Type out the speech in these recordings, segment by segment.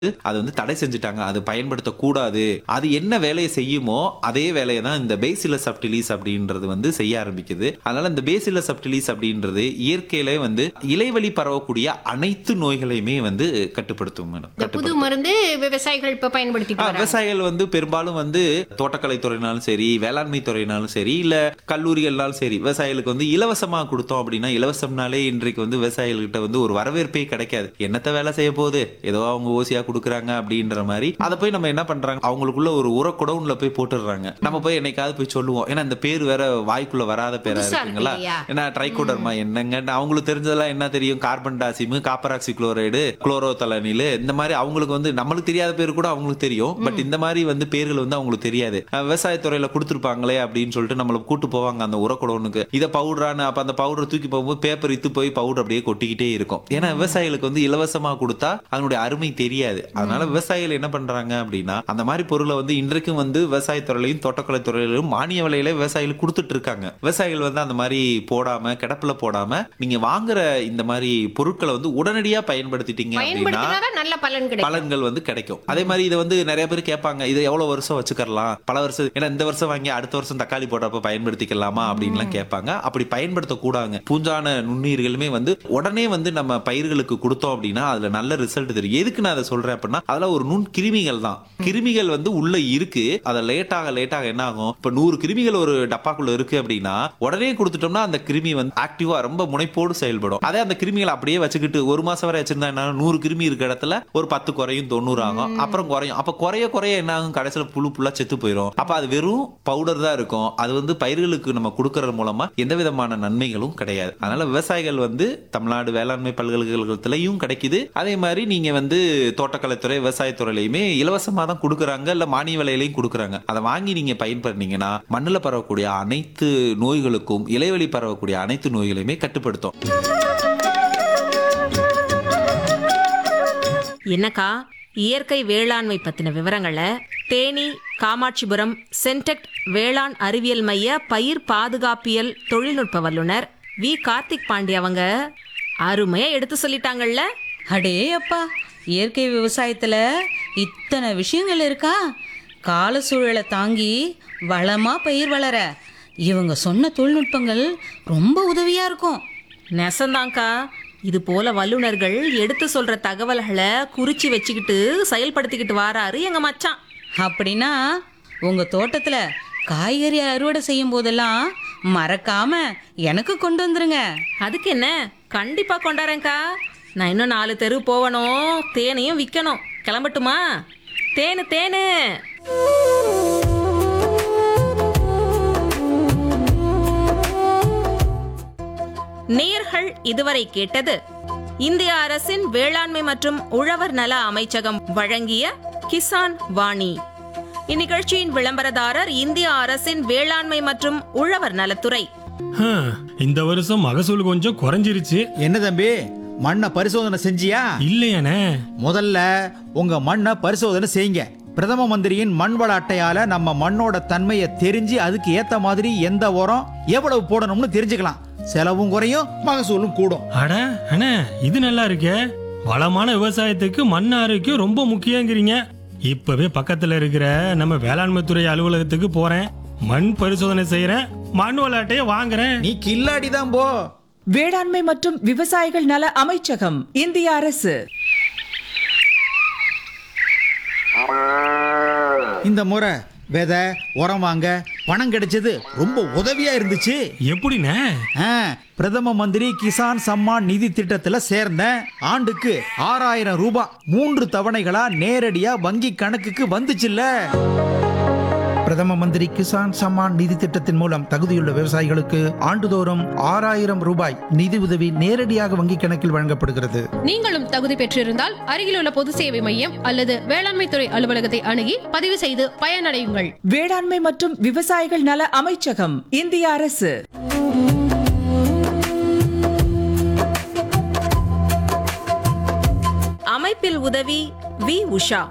அது வந்து தடை செஞ்சுட்டாங்க அது பயன்படுத்தக்கூடாது அது என்ன வேலையை செய்யுமோ அதே வேலையை தான் இந்த பேசிலஸ் சப்டிலீஸ் அப்படின்றது வந்து செய்ய ஆரம்பிக்குது அதனால இந்த பேசிலஸ் சப்டிலீஸ் அப்படின்றது இயற்கையிலே வந்து இலைவழி பரவக்கூடிய அனைத்து நோய்களையுமே வந்து கட்டுப்படுத்தும் மேடம் இந்த புது மருந்து விவசாயிகள் இப்ப பயன்படுத்திட்டு ஆ, வராங்க விவசாயிகள் வந்து பெரும்பாலும் வந்து தோட்டக்கலை துறையினாலும் சரி வேளாண்மை துறையினாலும் சரி இல்ல கல்லூரிகள்னாலும் சரி விவசாயிகளுக்கு வந்து இலவசமா கொடுத்தோம் அப்படின்னா இலவசம்னாலே இன்றைக்கு வந்து விவசாயிகள்கிட்ட வந்து ஒரு வரவேற்பே கிடைக்காது என்னத்த வேலை செய்ய போகுது ஏதோ அவங்க ஓசியா கொடுக்குறாங்க அப்படின்ற மாதிரி அதை போய் நம்ம என்ன பண்றாங்க அவங்களுக்குள்ள ஒரு உர குடவுன்ல போய் போட்டுடுறாங்க நம்ம போய் என்னைக்காவது போய் சொல்லுவோம் ஏன்னா இந்த பேர் வேற வாய்க்குள்ள வராத பேரா புதுசா இருக்கு இருக்குங்களா இல்லையா? ஏன்னா ட்ரைகோடர்மா என்னங்க அவங்களுக்கு தெரிஞ்சதெல்லாம் என்ன தெரியும் கார்பன் டாசிமு காப்பராக்சி குளோரைடு குளோரோதலனில் இந்த மாதிரி அவங்களுக்கு வந்து நம்மளுக்கு தெரியாத பேர் கூட அவங்களுக்கு தெரியும் பட் இந்த மாதிரி வந்து பேர்கள் வந்து அவங்களுக்கு தெரியாது அஹ் விவசாயத்துறையில கொடுத்துருப்பாங்களே அப்படின்னு சொல்லிட்டு நம்மள கூட்டு போவாங்க அந்த உரக்குடவனுக்கு இதை பவுடரானு அப்ப அந்த பவுடர் தூக்கி போகும்போது பேப்பர் இத்து போய் பவுடர் அப்படியே கொட்டிக்கிட்டே இருக்கும் ஏன்னா விவசாயிகளுக்கு வந்து இலவசமா கொடுத்தா அதனுடைய அருமை தெரியாது அதனால விவசாயிகள் என்ன பண்றாங்க அப்படின்னா அந்த மாதிரி பொருளை வந்து இன்றைக்கும் வந்து விவசாயத்துறையிலையும் தோட்டக்கலை துறையிலும் மானிய விலையில விவசாயிகள் கொடுத்துட்டு இருக்காங்க விவசாயிகள் வந்து அந்த மாதிரி போடாம கிடப்புல போடாம நீங்க வாங்குற இந்த மாதிரி பொருட்களை வந்து உடனடியா பயன்படுத்திட்டீங்க அப்படின்னா பயன்படுத்தினாதான் நல்ல பலன் கிடைக்கும் பலன்கள் வந்து கிடைக்கும் அதே மாதிரி இதை வந்து நிறைய பேர் கேட்பாங்க இதை எவ்வளவு வருஷம் வச்சுக்கலாம் பல வருஷம் ஏன்னா இந்த வருஷம் வாங்கி அடுத்த வருஷம் தக்காளி போடுறப்ப பயன்படுத்திக்கலாமா அப்படின்லாம் கேட்பாங்க அப்படி பயன்படுத்தக்கூடாதுங்க பூஞ்சான நுண்ணுயிர்களுமே வந்து உடனே வந்து நம்ம பயிர்களுக்கு கொடுத்தோம் அப்படின்னா அதுல நல்ல ரிசல்ட் தெரியும் எதுக்கு நான் அதை சொல்றேன் அப்படின்னா அதெல்லாம் ஒரு நுண் கிருமிகள் தான் கிருமிகள் வந்து உள்ள இருக்கு அதை லேட்டாக லேட்டாக என்ன ஆகும் இப்ப நூறு கிருமிகள் ஒரு டப்பாக்குள்ள இருக்கு அப்படின்னா உடனே கொடுத்துட்டோம்னா அந்த கிருமி வந்து ஆக்டிவா ரொம்ப முனைப்போடு செயல்படும் அதே அந்த கிருமிகளை அப்படியே வச்சுக்கிட்டு ஒரு மாசம் வரை வச்சிருந்தா என்ன ஆகும்? நூறு கிருமி இருக்க இடத்துல ஒரு பத்து குறையும் தொண்ணூறு ஆகும் அப்புறம் குறையும் அப்ப குறைய குறைய என்ன ஆகும் கடைசியில புழு புல்லா செத்து போயிடும் அப்ப அது வெறும் பவுடர் தான் இருக்கும் அது வந்து பயிர்களுக்கு நம்ம கொடுக்கறது மூலமா எந்த விதமான நன்மைகளும் கிடையாது அதனால விவசாயிகள் வந்து தமிழ்நாடு வேளாண்மை பல்கலைக்கழகத்திலையும் கிடைக்குது அதே மாதிரி நீங்க வந்து தோட்டக்கலைத்துறை விவசாயத்துறையிலையுமே இலவசமா தான் கொடுக்குறாங்க இல்ல மானிய விலையிலையும் கொடுக்குறாங்க அதை வாங்கி நீங்க பயன்படுறீங்கன்னா மண்ணுல பரவக்கூடிய அனைத்து நோய்களுக்கும் இலைவழி பரவக்கூடிய அனைத்து நோய்களையுமே கட்டுப்படுத்தும் என்னக்கா இயற்கை வேளாண்மை பத்தின விவரங்களை தேனி காமாட்சிபுரம் சென்டெக்ட் வேளாண் அறிவியல் மைய பயிர் பாதுகாப்பியல் தொழில்நுட்ப வல்லுனர் வி கார்த்திக் பாண்டி அவங்க அருமையா எடுத்து சொல்லிட்டாங்கல்ல அடே அப்பா இயற்கை விவசாயத்துல இத்தனை விஷயங்கள் இருக்கா கால சூழலை தாங்கி வளமா பயிர் வளர இவங்க சொன்ன தொழில்நுட்பங்கள் ரொம்ப உதவியா இருக்கும் நெசந்தாங்க்கா இது போல வல்லுனர்கள் எடுத்து சொல்ற தகவல்களை குறிச்சு வச்சுக்கிட்டு செயல்படுத்திக்கிட்டு வாராரு எங்க மச்சான் அப்படின்னா உங்க தோட்டத்துல காய்கறி அறுவடை செய்யும் போதெல்லாம் மறக்காம எனக்கு கொண்டு வந்துருங்க அதுக்கு என்ன கண்டிப்பா கொண்டாரேன்க்கா நான் இன்னும் நாலு தெரு போகணும் தேனையும் விற்கணும் கிளம்பட்டுமா தேனு தேனு நேர்கள் இதுவரை கேட்டது இந்திய அரசின் வேளாண்மை மற்றும் உழவர் நல அமைச்சகம் வழங்கிய கிசான் வாணி இந்நிகழ்ச்சியின் விளம்பரதாரர் இந்திய அரசின் வேளாண்மை மற்றும் உழவர் நலத்துறை ஹம், இந்த வருஷம் மகசூல் கொஞ்சம் குறைஞ்சிருச்சு என்ன தம்பி மண்ணை பரிசோதனை செஞ்சியா இல்லையானே முதல்ல உங்க மண்ணை பரிசோதனை செய்யுங்க பிரதம மந்திரியின் மண் வள அட்டையால நம்ம மண்ணோட தன்மையை தெரிஞ்சு அதுக்கு ஏத்த மாதிரி எந்த உரம் எவ்வளவு போடணும்னு தெரிஞ்சுக்கலாம் செலவும் குறையும் மகசூலும் கூடும் அட அண்ணே இது நல்லா இருக்கே வளமான விவசாயத்துக்கு மண் ஆரோக்கியம் ரொம்ப முக்கியங்கிறீங்க இப்பவே பக்கத்துல இருக்கிற நம்ம வேளாண்மை துறை அலுவலகத்துக்கு போறேன் மண் பரிசோதனை செய்யறேன் மண் விளையாட்டையே வாங்குறேன் நீ கில்லாடி தான் போ வேளாண்மை மற்றும் விவசாயிகள் நல அமைச்சகம் இந்திய அரசு இந்த முறை விதை உரம் வாங்க பணம் கிடைச்சது ரொம்ப உதவியா இருந்துச்சு எப்படிண்ணே ஆ, பிரதம மந்திரி கிசான் சம்மான் நிதி திட்டத்துல சேர்ந்தேன் ஆண்டுக்கு ஆறாயிரம் ரூபாய் மூன்று தவணைகளா நேரடியா வங்கி கணக்குக்கு வந்துச்சுல்ல பிரதம மந்திரி கிசான் சம்மான் நிதி திட்டத்தின் மூலம் தகுதியுள்ள விவசாயிகளுக்கு ஆண்டுதோறும் ஆறாயிரம் ரூபாய் நிதி உதவி நேரடியாக வங்கிக் கணக்கில் வழங்கப்படுகிறது நீங்களும் தகுதி பெற்றிருந்தால் அருகிலுள்ள பொது சேவை மையம் அல்லது வேளாண்மை துறை அலுவலகத்தை அணுகி பதிவு செய்து பயனடையுங்கள் வேளாண்மை மற்றும் விவசாயிகள் நல அமைச்சகம் இந்திய அரசு அமைப்பில் உதவி வி உஷா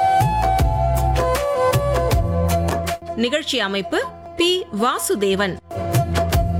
நிகழ்ச்சி அமைப்பு பி வாசுதேவன்